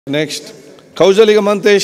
Next ಕೌಜಲಿಗ Manthesh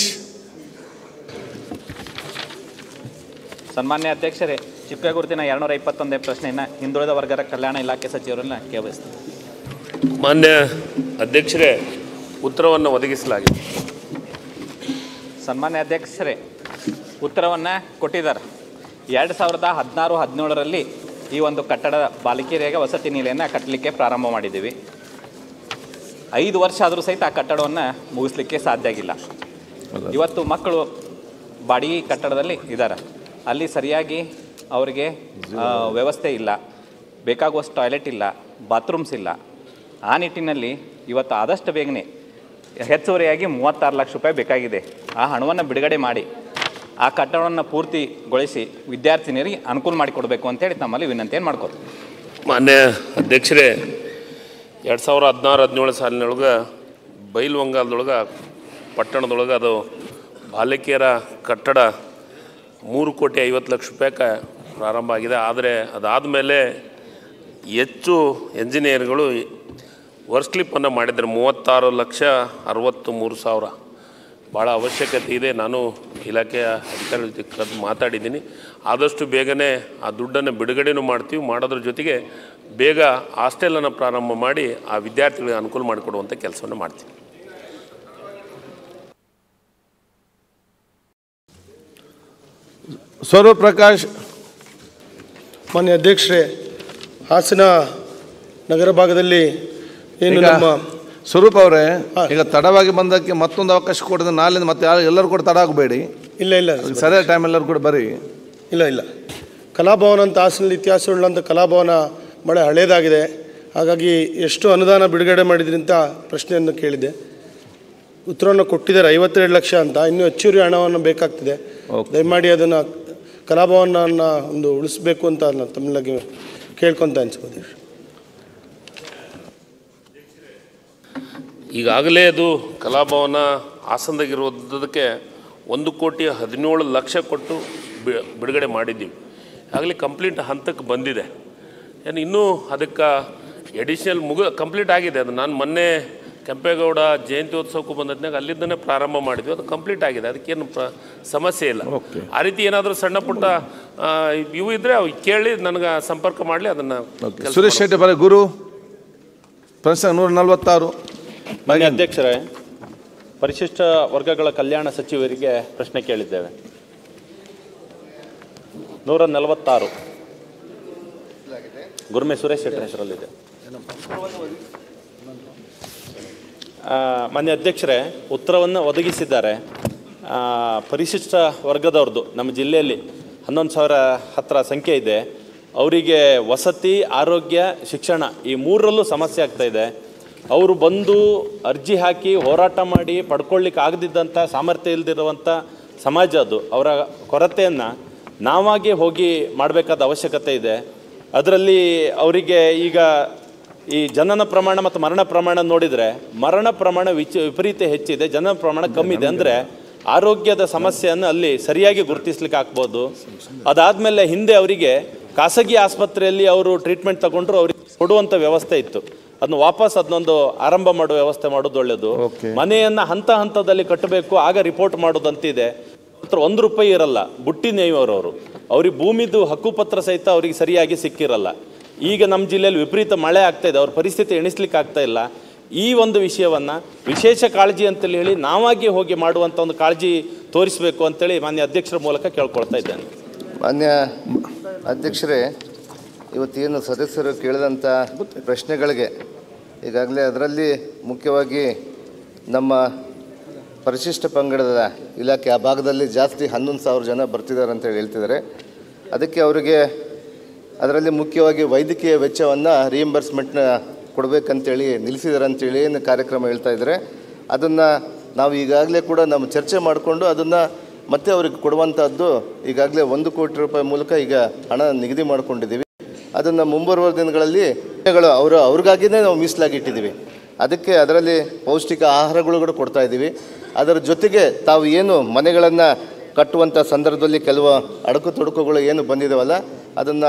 ಸನ್ಮಾನ್ಯ ಅಧ್ಯಕ್ಷರೇ ಚಿಕ್ಕ ಗುರುತಿನ ಎರಡುನೂರ ಇಪ್ಪತ್ತೊಂದನೇ ಪ್ರಶ್ನೆಯನ್ನು ಹಿಂದುಳಿದ ವರ್ಗದ ಕಲ್ಯಾಣ ಇಲಾಖೆ ಸಚಿವರನ್ನ ಕೇಳಿಸ್ತೀನಿ ಮಾನ್ಯ ಅಧ್ಯಕ್ಷರೇ ಉತ್ತರವನ್ನು ಒದಗಿಸಲಾಗಿದೆ ಸನ್ಮಾನ್ಯ ಅಧ್ಯಕ್ಷರೇ ಉತ್ತರವನ್ನು ಕೊಟ್ಟಿದ್ದಾರೆ ಎರಡು ಸಾವಿರದ ಹದಿನಾರು ಹದಿನೇಳರಲ್ಲಿ ಈ ಒಂದು ಕಟ್ಟಡ ಬಾಲಕಿಯರಿಗೆ ವಸತಿ ನಿಲಯನ ಕಟ್ಟಲಿಕ್ಕೆ ಪ್ರಾರಂಭ ಮಾಡಿದ್ದೀವಿ ಐದು ವರ್ಷ ಆದರೂ ಸಹಿತ ಆ ಕಟ್ಟಡವನ್ನು ಮುಗಿಸ್ಲಿಕ್ಕೆ ಸಾಧ್ಯ ಆಗಿಲ್ಲ ಇವತ್ತು ಮಕ್ಕಳು ಬಾಡಿಗೆ ಕಟ್ಟಡದಲ್ಲಿ ಇದ್ದಾರೆ ಅಲ್ಲಿ ಸರಿಯಾಗಿ ಅವರಿಗೆ ಆ, ವ್ಯವಸ್ಥೆ ಇಲ್ಲ ಬೇಕಾಗುವಷ್ಟು ಟಾಯ್ಲೆಟ್ ಇಲ್ಲ ಬಾತ್ರೂಮ್ಸ್ ಇಲ್ಲ ಆ ನಿಟ್ಟಿನಲ್ಲಿ ಇವತ್ತು ಆದಷ್ಟು ಬೇಗನೆ ಹೆಚ್ಚುವರಿಯಾಗಿ ಮೂವತ್ತಾರು ಲಕ್ಷ ರೂಪಾಯಿ ಬೇಕಾಗಿದೆ ಆ ಹಣವನ್ನು ಬಿಡುಗಡೆ ಮಾಡಿ ಆ ಕಟ್ಟಡವನ್ನು ಪೂರ್ತಿಗೊಳಿಸಿ ವಿದ್ಯಾರ್ಥಿನಿಯರಿಗೆ ಅನುಕೂಲ ಮಾಡಿಕೊಡ್ಬೇಕು ಅಂತೇಳಿ ತಮ್ಮಲ್ಲಿ ವಿನಂತಿಯನ್ನು ಮಾಡ್ಕೋತೀವಿ ಮಾನ್ಯ ಅಧ್ಯಕ್ಷರೇ ಎರಡು ಸಾವಿರ ಹದಿನಾರು ಹದಿನೇಳು ಸಾಲಿನೊಳಗೆ ಬೈಲ್ವಂಗಾಲದೊಳಗೆ ಪಟ್ಟಣದೊಳಗೆ ಅದು ಬಾಲಕಿಯರ ಕಟ್ಟಡ ಮೂರು ಕೋಟಿ ಐವತ್ತು ಲಕ್ಷ ರೂಪಾಯಿಗೆ ಪ್ರಾರಂಭ ಆಗಿದೆ ಆದರೆ ಅದಾದಮೇಲೆ ಹೆಚ್ಚು ಎಂಜಿನಿಯರ್ಗಳು ವರ್ಕ್ ಸ್ಲಿಪ್ಪನ್ನು ಮಾಡಿದ್ದಾರೆ ಮೂವತ್ತಾರು ಲಕ್ಷ ಅರವತ್ತು ಮೂರು ಸಾವಿರ ಭಾಳ ಅವಶ್ಯಕತೆ ಇದೆ ನಾನು ಇಲಾಖೆಯ ಅಧಿಕಾರಿಗಳ ಜೊತೆ ಕರೆದು ಮಾತಾಡಿದ್ದೀನಿ ಆದಷ್ಟು ಬೇಗನೆ ಆ ದುಡ್ಡನ್ನು ಬಿಡುಗಡೆನೂ ಮಾಡ್ತೀವಿ ಮಾಡೋದ್ರ ಜೊತೆಗೆ ಬೇಗ ಹಾಸ್ಟೆಲನ್ನು ಪ್ರಾರಂಭ ಮಾಡಿ ಆ ವಿದ್ಯಾರ್ಥಿಗಳಿಗೆ ಅನುಕೂಲ ಮಾಡಿಕೊಡುವಂಥ ಕೆಲಸವನ್ನು ಮಾಡ್ತೀವಿ ಸ್ವರೂಪ್ ಪ್ರಕಾಶ್ ಮಾನ್ಯ ಅಧ್ಯಕ್ಷರೇ ಹಾಸನ ನಗರ ಭಾಗದಲ್ಲಿ ಏನು ಈಗ ನಮ್ಮ ಸ್ವರೂಪ್ ಅವರೇ ಹಾ. ಈಗ ತಡವಾಗಿ ಬಂದಕ್ಕೆ ಮತ್ತೊಂದು ಅವಕಾಶ ಕೊಡಿದ್ರೆ ನಾಳಿಂದ ಮತ್ತೆ ಯಾರು ಎಲ್ಲರೂ ಕೂಡ ತಡ ಆಗಬೇಡಿ ಇಲ್ಲ ಇಲ್ಲ ಸರಿಯಾದ ಟೈಮ್ ಎಲ್ಲರೂ ಕೂಡ ಬರ್ರಿ ಇಲ್ಲ ಇಲ್ಲ ಕಲಾಭವನ ಅಂತ ಹಾಸನಲ್ಲಿ ಇತಿಹಾಸವುಳ್ಳಂಥ ಕಲಾಭವನ ಬಹಳ ಹಳೇದಾಗಿದೆ ಹಾಗಾಗಿ ಎಷ್ಟು ಅನುದಾನ ಬಿಡುಗಡೆ ಮಾಡಿದ್ರಿ ಅಂತ ಪ್ರಶ್ನೆಯನ್ನು ಕೇಳಿದೆ ಉತ್ತರವನ್ನು ಕೊಟ್ಟಿದ್ದಾರೆ ಐವತ್ತೆರಡು ಲಕ್ಷ ಅಂತ ಇನ್ನೂ ಹೆಚ್ಚುವರಿ ಹಣವನ್ನು ಬೇಕಾಗ್ತದೆ Okay. ದಯಮಾಡಿ ಅದನ್ನು ಕಲಾಭವನನ್ನು ಒಂದು ಉಳಿಸ್ಬೇಕು ಅಂತ ನಾನು ತಮ್ಮಲ್ಲಿ ಕೇಳ್ಕೊತ ಅನ್ಸ್ಬೋದು ಈಗಾಗಲೇ ಅದು ಕಲಾಭವನ ಹಾಸನದಾಗಿರೋದಕ್ಕೆ ಒಂದು ಕೋಟಿ ಹದಿನೇಳು ಲಕ್ಷ ಕೊಟ್ಟು ಬಿ- ಬಿಡುಗಡೆ ಮಾಡಿದ್ದೀವಿ ಆಗಲೇ ಕಂಪ್ಲೀಟ್ ಹಂತಕ್ಕೆ ಬಂದಿದೆ ಏನು ಇನ್ನೂ ಅದಕ್ಕೆ ಎಡಿಷನಲ್ ಮುಗ ಕಂಪ್ಲೀಟ್ ಆಗಿದೆ ಅದು ನಾನು ಮೊನ್ನೆ ಕೆಂಪೇಗೌಡ ಜಯಂತ್ಯೋತ್ಸವಕ್ಕೂ ಬಂದದ್ನಾಗ ಅಲ್ಲಿಂದನೇ ಪ್ರಾರಂಭ ಮಾಡಿದ್ವಿ ಅದು ಕಂಪ್ಲೀಟ್ ಆಗಿದೆ ಅದಕ್ಕೇನು ಪ್ರ ಸಮಸ್ಯೆ ಇಲ್ಲ Okay. ಆ ರೀತಿ ಏನಾದರೂ ಸಣ್ಣ ಪುಟ್ಟ ಆ, ಇವು ಇದ್ದರೆ ಅವು ಕೇಳಿ ನನಗೆ ಸಂಪರ್ಕ ಮಾಡಲಿ ಅದನ್ನು ಸುರೇಶ್ ಶೆಟ್ಟಿ ಬರೀ ಗುರು ಪ್ರಶ್ನೆ ನೂರ ನಲ್ವತ್ತಾರು ಮಾನ್ಯ ಅಧ್ಯಕ್ಷರೇ ಪರಿಶಿಷ್ಟ ವರ್ಗಗಳ ಕಲ್ಯಾಣ ಸಚಿವರಿಗೆ ಪ್ರಶ್ನೆ ಕೇಳಿದ್ದೇವೆ ನೂರ ನಲವತ್ತಾರು ಗುರುಮೆ ಸುರೇಶ್ ಶೆಟ್ಟರ್ ಹೆಸರಲ್ಲಿದೆ ಆ, ಮಾನ್ಯ ಅಧ್ಯಕ್ಷರೇ ಉತ್ತರವನ್ನು ಒದಗಿಸಿದ್ದಾರೆ ಆ, ಪರಿಶಿಷ್ಟ ವರ್ಗದವ್ರದ್ದು ನಮ್ಮ ಜಿಲ್ಲೆಯಲ್ಲಿ ಹನ್ನೊಂದು ಸಾವಿರ ಹತ್ತಿರ ಸಂಖ್ಯೆ ಇದೆ ಅವರಿಗೆ ವಸತಿ ಆರೋಗ್ಯ ಶಿಕ್ಷಣ ಈ ಮೂರರಲ್ಲೂ ಸಮಸ್ಯೆ ಆಗ್ತಾ ಇದೆ ಅವರು ಬಂದು ಅರ್ಜಿ ಹಾಕಿ ಹೋರಾಟ ಮಾಡಿ ಪಡ್ಕೊಳ್ಳಿಕ್ಕೆ ಆಗದಿದ್ದಂಥ ಸಾಮರ್ಥ್ಯ ಇಲ್ಲದಿರುವಂಥ ಸಮಾಜ ಅದು ಅವರ ಕೊರತೆಯನ್ನು ನಾವಾಗೇ ಹೋಗಿ ಮಾಡಬೇಕಾದ ಅವಶ್ಯಕತೆ ಇದೆ ಅದರಲ್ಲಿ ಅವರಿಗೆ ಈಗ ಈ ಜನನ ಪ್ರಮಾಣ ಮತ್ತು ಮರಣ ಪ್ರಮಾಣ ನೋಡಿದರೆ ಮರಣ ಪ್ರಮಾಣ ವಿಚ ವಿಪರೀತ ಹೆಚ್ಚಿದೆ ಜನನ ಪ್ರಮಾಣ ಕಮ್ಮಿ ಇದೆ ಅಂದರೆ ಆರೋಗ್ಯದ ಸಮಸ್ಯೆಯನ್ನು ಅಲ್ಲಿ ಸರಿಯಾಗಿ ಗುರುತಿಸ್ಲಿಕ್ಕೆ ಆಗ್ಬೋದು ಅದಾದಮೇಲೆ ಹಿಂದೆ ಅವರಿಗೆ ಖಾಸಗಿ ಆಸ್ಪತ್ರೆಯಲ್ಲಿ ಅವರು ಟ್ರೀಟ್ಮೆಂಟ್ ತಗೊಂಡ್ರು ಅವ್ರಿಗೆ ಕೊಡುವಂಥ ವ್ಯವಸ್ಥೆ ಇತ್ತು ಅದನ್ನ ವಾಪಸ್ ಅದನ್ನೊಂದು ಆರಂಭ ಮಾಡುವ ವ್ಯವಸ್ಥೆ ಮಾಡೋದು ಒಳ್ಳೆಯದು Okay. ಮನೆಯನ್ನು ಹಂತ ಹಂತದಲ್ಲಿ ಕಟ್ಟಬೇಕು ಆಗ ರಿಪೋರ್ಟ್ ಮಾಡೋದಂತಿದೆ ಮಾತ್ರ ಒಂದು ರೂಪಾಯಿ ಇರಲ್ಲ ಬುಟ್ಟಿ ನೇಯ್ಯವರವರು ಅವ್ರಿಗೆ ಭೂಮಿದು ಹಕ್ಕುಪತ್ರ ಸಹಿತ ಅವ್ರಿಗೆ ಸರಿಯಾಗಿ ಸಿಕ್ಕಿರಲ್ಲ ಈಗ ನಮ್ಮ ಜಿಲ್ಲೆಯಲ್ಲಿ ವಿಪರೀತ ಮಳೆ ಆಗ್ತಾ ಇದೆ ಅವ್ರ ಪರಿಸ್ಥಿತಿ ಎಣಿಸ್ಲಿಕ್ಕೆ ಆಗ್ತಾ ಇಲ್ಲ ಈ ಒಂದು ವಿಷಯವನ್ನು ವಿಶೇಷ ಕಾಳಜಿ ಅಂತೇಳಿ ಹೇಳಿ ನಾವಾಗಿ ಹೋಗಿ ಮಾಡುವಂಥ ಒಂದು ಕಾಳಜಿ ತೋರಿಸಬೇಕು ಅಂತೇಳಿ ಮಾನ್ಯ ಅಧ್ಯಕ್ಷರ ಮೂಲಕ ಕೇಳ್ಕೊಳ್ತಾ ಇದ್ದೇನೆ ಮಾನ್ಯ ಅಧ್ಯಕ್ಷರೇ ಇವತ್ತೇನು ಸದಸ್ಯರು ಕೇಳಿದಂಥ ಪ್ರಶ್ನೆಗಳಿಗೆ ಈಗಾಗಲೇ ಅದರಲ್ಲಿ ಮುಖ್ಯವಾಗಿ ನಮ್ಮ ಪರಿಶಿಷ್ಟ ಪಂಗಡದ ಇಲಾಖೆ ಆ ಭಾಗದಲ್ಲಿ ಜಾಸ್ತಿ ಹನ್ನೊಂದು ಸಾವಿರ ಜನ ಬರ್ತಿದ್ದಾರೆ ಅಂತೇಳಿ ಹೇಳ್ತಿದ್ದಾರೆ ಅದಕ್ಕೆ ಅವರಿಗೆ ಅದರಲ್ಲಿ ಮುಖ್ಯವಾಗಿ ವೈದ್ಯಕೀಯ ವೆಚ್ಚವನ್ನು ರಿಯಂಬರ್ಸ್ಮೆಂಟ್ನ ಕೊಡಬೇಕಂತೇಳಿ ನಿಲ್ಲಿಸಿದ್ದಾರೆ ಅಂತೇಳಿ ಏನು ಕಾರ್ಯಕ್ರಮ ಹೇಳ್ತಾ ಇದ್ದಾರೆ ಅದನ್ನು ನಾವು ಈಗಾಗಲೇ ಕೂಡ ನಮ್ಮ ಚರ್ಚೆ ಮಾಡಿಕೊಂಡು ಅದನ್ನು ಮತ್ತೆ ಅವ್ರಿಗೆ ಕೊಡುವಂಥದ್ದು ಈಗಾಗಲೇ ಒಂದು ಕೋಟಿ ರೂಪಾಯಿ ಮೂಲಕ ಈಗ ಹಣ ನಿಗದಿ ಮಾಡ್ಕೊಂಡಿದ್ದೀವಿ ಅದನ್ನು ಮುಂಬರುವ ದಿನಗಳಲ್ಲಿ ಗಳು ಅವರು ಅವ್ರಿಗಾಗಿಯೇ ನಾವು ಮೀಸಲಾಗಿಟ್ಟಿದ್ದೀವಿ ಅದಕ್ಕೆ ಅದರಲ್ಲಿ ಪೌಷ್ಟಿಕ ಆಹಾರಗಳು ಕೂಡ ಕೊಡ್ತಾ ಇದ್ದೀವಿ ಅದರ ಜೊತೆಗೆ ತಾವು ಏನು ಮನೆಗಳನ್ನು ಕಟ್ಟುವಂಥ ಸಂದರ್ಭದಲ್ಲಿ ಕೆಲವು ಅಡಕು ತೊಡಕುಗಳು ಏನು ಬಂದಿದ್ದಾವಲ್ಲ ಅದನ್ನು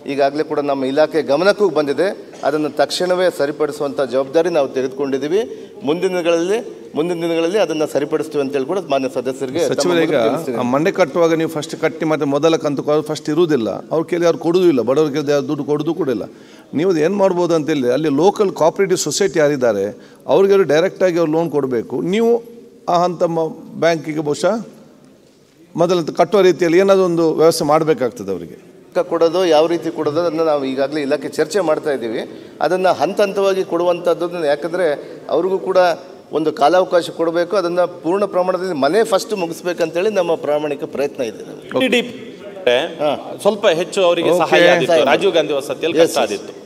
ಈಗಾಗಲೇ ಕೂಡ ನಮ್ಮ ಇಲಾಖೆ ಗಮನಕ್ಕೂ ಬಂದಿದೆ ಅದನ್ನು ತಕ್ಷಣವೇ ಸರಿಪಡಿಸುವಂಥ ಜವಾಬ್ದಾರಿ ನಾವು ತೆಗೆದುಕೊಂಡಿದ್ದೀವಿ ಮುಂದಿನ ದಿನಗಳಲ್ಲಿ ಮುಂದಿನ ದಿನಗಳಲ್ಲಿ ಅದನ್ನು ಸರಿಪಡಿಸ್ತೀವಿ ಅಂತೇಳಿ ಕೂಡ ಮಾನ್ಯ ಸದಸ್ಯರಿಗೆ ತಮ್ಮ ಸಚಿವರೇ ಈಗ ಮೂಲಕ ತಿಳಿಸ್ತೀನಿ. ಆ ಮಂಡೆ ಕಟ್ಟುವಾಗ ನೀವು ಫಸ್ಟ್ ಕಟ್ಟಿ ಮತ್ತೆ ಮೊದಲ ಕಂತು ಫಸ್ಟ್ ಇರುವುದಿಲ್ಲ ಅವ್ರ ಕೇಳಿ ಅವ್ರು ಕೊಡೋದು ಇಲ್ಲ ಬಡವ್ರ ಕೇಳಿ ಯಾರು ದುಡ್ಡು ಕೊಡೋದು ಕೂಡ ಇಲ್ಲ ನೀವು ಏನು ಮಾಡ್ಬೋದು ಅಂತೇಳಿ ಅಲ್ಲಿ ಲೋಕಲ್ ಕೋಆಪರೇಟಿವ್ ಸೊಸೈಟಿ ಯಾರಿದ್ದಾರೆ ಅವ್ರಿಗೆ ಅವರು ಡೈರೆಕ್ಟಾಗಿ ಅವ್ರು ಲೋನ್ ಕೊಡಬೇಕು ನೀವು ಆ ಹಂತ ಬ್ಯಾಂಕಿಗೆ ಬಹುಶಃ ಮೊದಲ ಕಟ್ಟುವ ರೀತಿಯಲ್ಲಿ ಏನಾದರೂ ಒಂದು ವ್ಯವಸ್ಥೆ ಮಾಡಬೇಕಾಗ್ತದೆ ಅವರಿಗೆ ರೊಕ್ಕ ಕೊಡೋದು ಯಾವ ರೀತಿ ಕೊಡೋದು ಅದನ್ನು ನಾವು ಈಗಾಗಲೇ ಇಲಾಖೆ ಚರ್ಚೆ ಮಾಡ್ತಾ ಇದ್ದೀವಿ ಅದನ್ನು ಹಂತ ಹಂತವಾಗಿ ಕೊಡುವಂಥದ್ದು ಯಾಕಂದರೆ ಅವ್ರಿಗೂ ಕೂಡ ಒಂದು ಕಾಲಾವಕಾಶ ಕೊಡಬೇಕು ಅದನ್ನು ಪೂರ್ಣ ಪ್ರಮಾಣದಲ್ಲಿ ಮನೆ ಫಸ್ಟ್ ಮುಗಿಸ್ಬೇಕಂತೇಳಿ ನಮ್ಮ ಪ್ರಾಮಾಣಿಕ ಪ್ರಯತ್ನ ಇದೆ ಟಿ ಡಿ ಸ್ವಲ್ಪ ಹೆಚ್ಚು ಅವರಿಗೆ Okay. ಸಹಾಯ ಆದಿತ್ತು ರಾಜೀವ್ ಗಾಂಧಿ ವಸತಿಯಲ್ಲಿ ಕಷ್ಟ ಆದಿತ್ತು